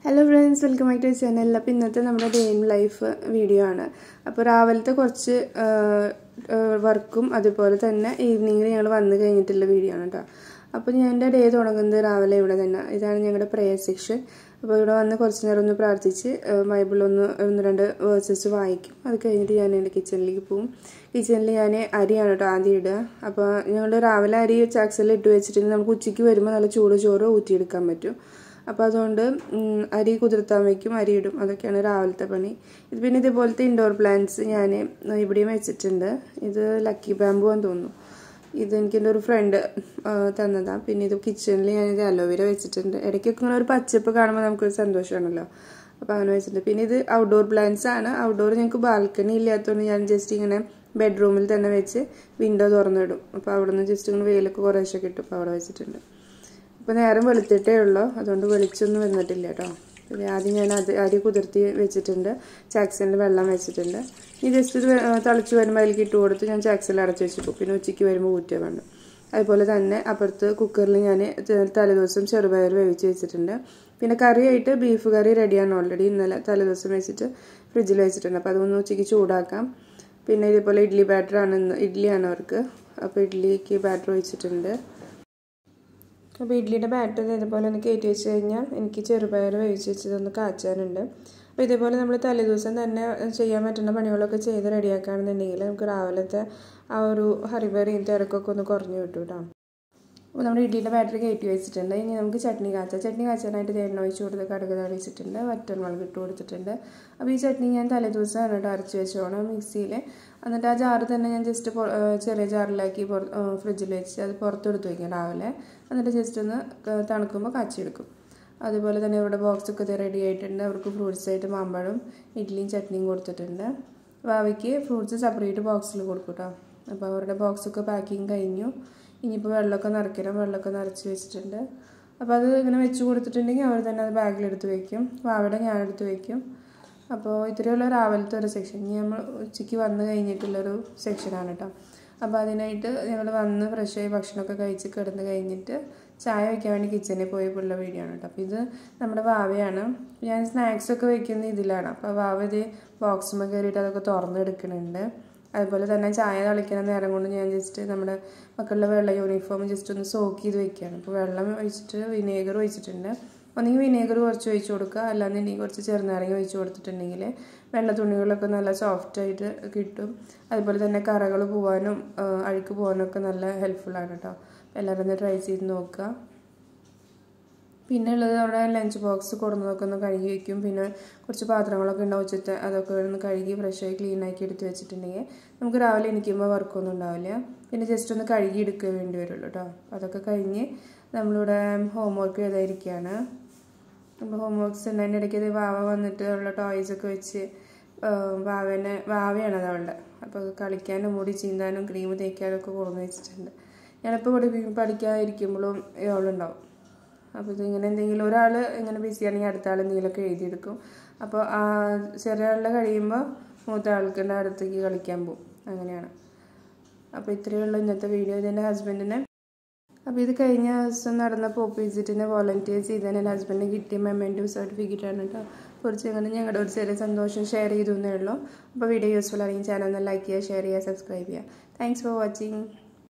hello friends welcome back to channel അപ്പോൾ ഇന്നത്തെ നമ്മുടെ ഡേ ഇൻ ലൈഫ് വീഡിയോ ആണ് അപ്പോൾ രാവിലത്തെ കുറച്ച് വർക്കും അതുപോലെ തന്നെ ഈവനിങ്ങിൽ ഞങ്ങൾ വന്നു കഴിഞ്ഞിട്ടുള്ള വീഡിയോ ആണ് കേട്ടോ അപ്പോൾ ഞാൻ എൻ്റെ ഡേ തുടങ്ങുന്നത് രാവിലെ ഇവിടെ തന്നെ ഇതാണ് ഞങ്ങളുടെ പ്രെയർ സെക്ഷൻ അപ്പോൾ ഇവിടെ വന്ന് കുറച്ച് നേരം ഒന്ന് പ്രാർത്ഥിച്ച് ബൈബിൾ ഒന്ന് ഒന്ന് രണ്ട് വേഴ്സസ് വായിക്കും അത് കഴിഞ്ഞിട്ട് ഞാൻ എൻ്റെ കിച്ചണിലേക്ക് പോകും കിച്ചണിൽ ഞാൻ അരിയാണ് കേട്ടോ ആദ്യം ഇടുക അപ്പോൾ ഞങ്ങൾ രാവിലെ അരി ചാക്സിൽ ഇട്ട് വെച്ചിട്ട് നമുക്ക് ഉച്ചയ്ക്ക് വരുമ്പോൾ നല്ല ചൂട് ചോറ് ഊറ്റിയെടുക്കാൻ പറ്റും അപ്പോൾ അതുകൊണ്ട് അരി കുതിർത്താൻ വയ്ക്കും അരി ഇടും അതൊക്കെയാണ് രാവിലത്തെ പണി ഇത് പിന്നെ ഇതേപോലത്തെ ഇൻഡോർ പ്ലാന്റ്സ് ഞാൻ ഇവിടെയും വെച്ചിട്ടുണ്ട് ഇത് ലക്കി ബാമ്പു എന്ന് തോന്നുന്നു ഇത് എനിക്ക് എൻ്റെ ഒരു ഫ്രണ്ട് തന്നതാണ് പിന്നെ ഇത് കിച്ചണിൽ ഞാനിത് അലോവേര വെച്ചിട്ടുണ്ട് ഇടയ്ക്കൊക്കെ ഇങ്ങനെ ഒരു പച്ചപ്പ് കാണുമ്പോൾ നമുക്കൊരു സന്തോഷമാണല്ലോ അപ്പോൾ അങ്ങനെ വെച്ചിട്ടുണ്ട് പിന്നെ ഇത് ഔട്ട്ഡോർ പ്ലാന്റ്സ് ആണ് ഔട്ട്ഡോർ ഞങ്ങൾക്ക് ബാൽക്കണി ഇല്ലാത്തതുകൊണ്ട് ഞാൻ ജസ്റ്റ് ഇങ്ങനെ ബെഡ്റൂമിൽ തന്നെ വെച്ച് വിൻഡോ തുറന്നിടും അപ്പോൾ അവിടെ നിന്ന് ജസ്റ്റ് ഇങ്ങനെ വെയിലൊക്കെ കുറേശ്ശെ കിട്ടും അപ്പോൾ അവിടെ വെച്ചിട്ടുണ്ട് ഇപ്പോൾ നേരം വെളുത്തിട്ടേ ഉള്ളൂ അതുകൊണ്ട് വെളിച്ചൊന്നും വന്നിട്ടില്ല കേട്ടോ പിന്നെ ആദ്യം ഞാൻ അത് അരി കുതിർത്തി വെച്ചിട്ടുണ്ട് ചാക്സിൻ്റെ വെള്ളം വെച്ചിട്ടുണ്ട് ഈ ജസ്റ്റ് ഇത് തിളച്ച് വരുമ്പോൾ അതിലേക്ക് ഇട്ട് കൊടുത്ത് ഞാൻ ചാക്സിൽ അടച്ച് വെച്ചിട്ടു പിന്നെ ഉച്ചയ്ക്ക് വരുമ്പോൾ ഊറ്റിയ വേണ്ട അതുപോലെ തന്നെ അപ്പുറത്ത് കുക്കറിൽ ഞാൻ തലേദിവസം ചെറുപയർ വേവിച്ച് വെച്ചിട്ടുണ്ട് പിന്നെ കറിയായിട്ട് ബീഫ് കറി റെഡിയാണ് ഓൾറെഡി ഇന്നലെ തലേദിവസം വെച്ചിട്ട് ഫ്രിഡ്ജിൽ വെച്ചിട്ടുണ്ട് അപ്പോൾ അതൊന്ന് ഉച്ചയ്ക്ക് ചൂടാക്കാം പിന്നെ ഇതേപോലെ ഇഡ്ഡലി ബാറ്ററാണ് ഇന്ന് ഇഡ്ഡലിയാണ് അവർക്ക് അപ്പോൾ ഇഡ്ഡലിക്ക് ബാറ്റർ ഒഴിച്ചിട്ടുണ്ട് അപ്പോൾ ഇഡ്ഡലിയുടെ ബാറ്റർ ഇതുപോലെ ഒന്ന് കയറ്റി വെച്ച് കഴിഞ്ഞാൽ എനിക്ക് ചെറുപയർ വേവിച്ച് വെച്ചതൊന്ന് കാച്ചാനുണ്ട് അപ്പോൾ ഇതേപോലെ നമ്മൾ തലേദിവസം തന്നെ ചെയ്യാൻ പറ്റുന്ന പണികളൊക്കെ ചെയ്ത് റെഡിയാക്കുകയാണെന്നുണ്ടെങ്കിൽ നമുക്ക് രാവിലത്തെ ആ ഒരു ഹറിബറിയും തിരക്കൊക്കെ ഒന്ന് കുറഞ്ഞു കിട്ടും കേട്ടോ അപ്പോൾ നമ്മുടെ ഇഡ്ഡലിയുടെ ബാറ്ററി കയറ്റി വെച്ചിട്ടുണ്ട് ഇനി നമുക്ക് ചട്നി കാച്ചാം ചട്നി കാച്ചാനായിട്ട് തേങ്ങ ഒഴിച്ച് കൊടുത്ത് കടുക് തളിച്ചിട്ടുണ്ട് വറ്റൽമുളക് ഇട്ട് കൊടുത്തിട്ടുണ്ട് അപ്പോൾ ഈ ചട്നി ഞാൻ തലേദിവസമാണ് കേട്ടോ അരച്ച് വെച്ചോണം മിക്സിയിൽ എന്നിട്ട് ആ ജാറ് തന്നെ ഞാൻ ജസ്റ്റ് ചെറിയ ജാറിലാക്കി ഫ്രിഡ്ജിൽ വെച്ച് അത് പുറത്തെടുത്ത് വയ്ക്കും രാവിലെ എന്നിട്ട് ജസ്റ്റ് ഒന്ന് തണുക്കുമ്പോൾ കാച്ചിയെടുക്കും അതുപോലെ തന്നെ ഇവിടെ ബോക്സൊക്കെ റെഡി ആയിട്ടുണ്ട് അവർക്ക് ഫ്രൂട്ട്സ് ആയിട്ട് മാമ്പഴം ഇഡ്ഡലിയും ചട്നിയും കൊടുത്തിട്ടുണ്ട് ഭാവിക്ക് ഫ്രൂട്ട്സ് സെപ്പറേറ്റ് ബോക്സിൽ കൊടുക്കും കേട്ടോ അപ്പോൾ അവരുടെ ബോക്സൊക്കെ പാക്കിങ് കഴിഞ്ഞു ഇനിയിപ്പോൾ വെള്ളമൊക്കെ നിറയ്ക്കണം വെള്ളമൊക്കെ നിറച്ച് വെച്ചിട്ടുണ്ട് അപ്പോൾ അത് ഇങ്ങനെ വെച്ച് കൊടുത്തിട്ടുണ്ടെങ്കിൽ അവർ തന്നെ അത് ബാഗിലെടുത്ത് വെക്കും വാവിടെ ഞാൻ എടുത്ത് വെക്കും അപ്പോൾ ഇത്രയുള്ള രാവിലത്തെ ഒരു സെക്ഷൻ ഇനി നമ്മൾ ഉച്ചയ്ക്ക് വന്ന് കഴിഞ്ഞിട്ടുള്ളൊരു സെക്ഷനാണ് കേട്ടോ അപ്പോൾ അതിനായിട്ട് ഞങ്ങൾ വന്ന് ഫ്രഷായി ഭക്ഷണമൊക്കെ കഴിച്ച് കിടന്ന് കഴിഞ്ഞിട്ട് ചായ വയ്ക്കാൻ വേണ്ടി കിച്ചണിൽ പോയപ്പോഴുള്ള വീഡിയോ ആണ് കേട്ടോ അപ്പോൾ ഇത് നമ്മുടെ വാവയാണ് ഞാൻ സ്നാക്സൊക്കെ വെക്കുന്ന ഇതിലാണ് അപ്പോൾ വാവ ഇത് ബോക്സുമ്പോൾ കയറിയിട്ട് അതൊക്കെ തുറന്നെടുക്കുന്നുണ്ട് അതുപോലെ തന്നെ ചായ തളിക്കുന്ന നേരം കൊണ്ട് ഞാൻ ജസ്റ്റ് നമ്മുടെ മക്കളുടെ വെള്ള യൂണിഫോം ജസ്റ്റ് ഒന്ന് സോക്ക് ചെയ്ത് വെക്കുകയാണ് അപ്പോൾ വെള്ളം ഒഴിച്ചിട്ട് വിനേഗർ ഒഴിച്ചിട്ടുണ്ട് ഒന്നെങ്കിൽ വിനേഗർ കുറച്ച് ഒഴിച്ച് കൊടുക്കുക അല്ലാന്നുണ്ടെങ്കിൽ കുറച്ച് ചെറുനാരങ്ങ ഒഴിച്ച് കൊടുത്തിട്ടുണ്ടെങ്കിൽ വെള്ള തുണികളൊക്കെ നല്ല സോഫ്റ്റായിട്ട് കിട്ടും അതുപോലെ തന്നെ കറകൾ പോകാനും അഴുക്ക് പോകാനും ഒക്കെ നല്ല ഹെൽപ്ഫുള്ളാണ് കേട്ടോ എല്ലാവരും ഒന്ന് ട്രൈ ചെയ്ത് നോക്കുക പിന്നെ ഉള്ളത് അവിടെ ലഞ്ച് ബോക്സ് കൊടുന്നതൊക്കെ ഒന്ന് കഴുകി വെക്കും പിന്നെ കുറച്ച് പാത്രങ്ങളൊക്കെ ഉണ്ടാവും ഉച്ചത്തെ അതൊക്കെ ഒന്ന് കഴുകി ഫ്രഷായി ക്ലീൻ ആക്കി എടുത്ത് വെച്ചിട്ടുണ്ടെങ്കിൽ നമുക്ക് രാവിലെ എണീക്കുമ്പോൾ വർക്കൊന്നും ഉണ്ടാവില്ല പിന്നെ ജസ്റ്റ് ഒന്ന് കഴുകി എടുക്കുക വേണ്ടി വരുള്ളൂ കേട്ടോ അതൊക്കെ കഴിഞ്ഞ് നമ്മളിവിടെ ഹോംവർക്ക് ചെയ്തായിരിക്കുകയാണ് അപ്പോൾ ഹോംവർക്ക്സ് ഉണ്ട് അതിൻ്റെ ഇടയ്ക്ക് വാവ വന്നിട്ട് ഉള്ള ടോയ്സൊക്കെ വെച്ച് വാവേനെ വാവയാണ് അത് അവളുടെ അപ്പോൾ കളിക്കാനും മുടി ചീന്താനും ക്രീം തേക്കാനും ഒക്കെ കൊടുന്ന് വെച്ചിട്ടുണ്ട് ഞാനിപ്പോൾ പഠി പഠിക്കാതിരിക്കുമ്പോഴും ഇവളുണ്ടാവും അപ്പോൾ ഇതിങ്ങനെ എന്തെങ്കിലും ഒരാൾ ഇങ്ങനെ ബിസി ആണെങ്കിൽ അടുത്ത ആൾ എന്തെങ്കിലുമൊക്കെ എഴുതിയെടുക്കും അപ്പോൾ ആ ചെറിയ ആളുടെ കഴിയുമ്പോൾ മൂത്ത ആൾക്കുടെ അടുത്തേക്ക് കളിക്കാൻ പോകും അങ്ങനെയാണ് അപ്പോൾ ഇത്രയേ ഉള്ളൂ ഇന്നത്തെ വീഡിയോ ഇതെൻ്റെ ഹസ്ബൻഡിനെ അപ്പോൾ ഇത് കഴിഞ്ഞ ദിവസം നടന്ന പോപ്പ് വിസിറ്റിന് വോളണ്ടിയർ ചെയ്തതിന് എൻ്റെ ഹസ്ബൻഡിന് കിട്ടിയ മെമ്മൻറ്റീവ് സർട്ടിഫിക്കറ്റ് ആണ് കേട്ടോ കുറച്ച് അങ്ങനെ ഞങ്ങളുടെ ഒരു ചെറിയ സന്തോഷം ഷെയർ ചെയ്തു എന്നേ ഉള്ളൂ അപ്പോൾ വീഡിയോ യൂസ്ഫുൾ ആണെങ്കിൽ ചാനൽ ഒന്ന് ലൈക്ക് ചെയ്യുക ഷെയർ ചെയ്യുക സബ്സ്ക്രൈബ് ചെയ്യുക താങ്ക്സ് ഫോർ വാച്ചിങ്